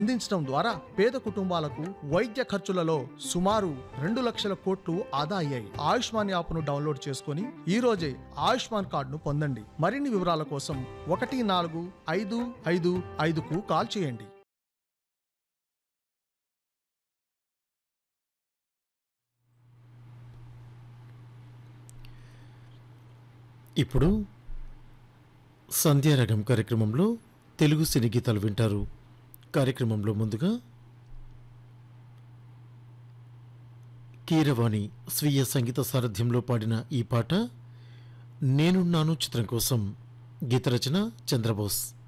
అందించడం ద్వారా పేద కుటుంబాలకు వైద్య ఖర్చులలో సుమారు రెండు లక్షల కోట్లు ఆదా అయ్యాయి ఆయుష్మాన్ యాప్ను డౌన్లోడ్ చేసుకుని ఈ రోజే ఆయుష్మాన్ కార్డును పొందండి మరిన్ని వివరాల కోసం ఒకటి నాలుగు ఐదు ఐదు ఐదుకు కాల్ చేయండి ఇప్పుడు సంధ్యారగం కార్యక్రమంలో తెలుగు సినీ గీతాలు వింటారు కార్యక్రమంలో ముందుగా కీరవాణి స్వీయ సంగీత సారథ్యంలో పాడిన ఈ పాట నేనున్నాను చిత్రం కోసం గీత రచన చంద్రబోస్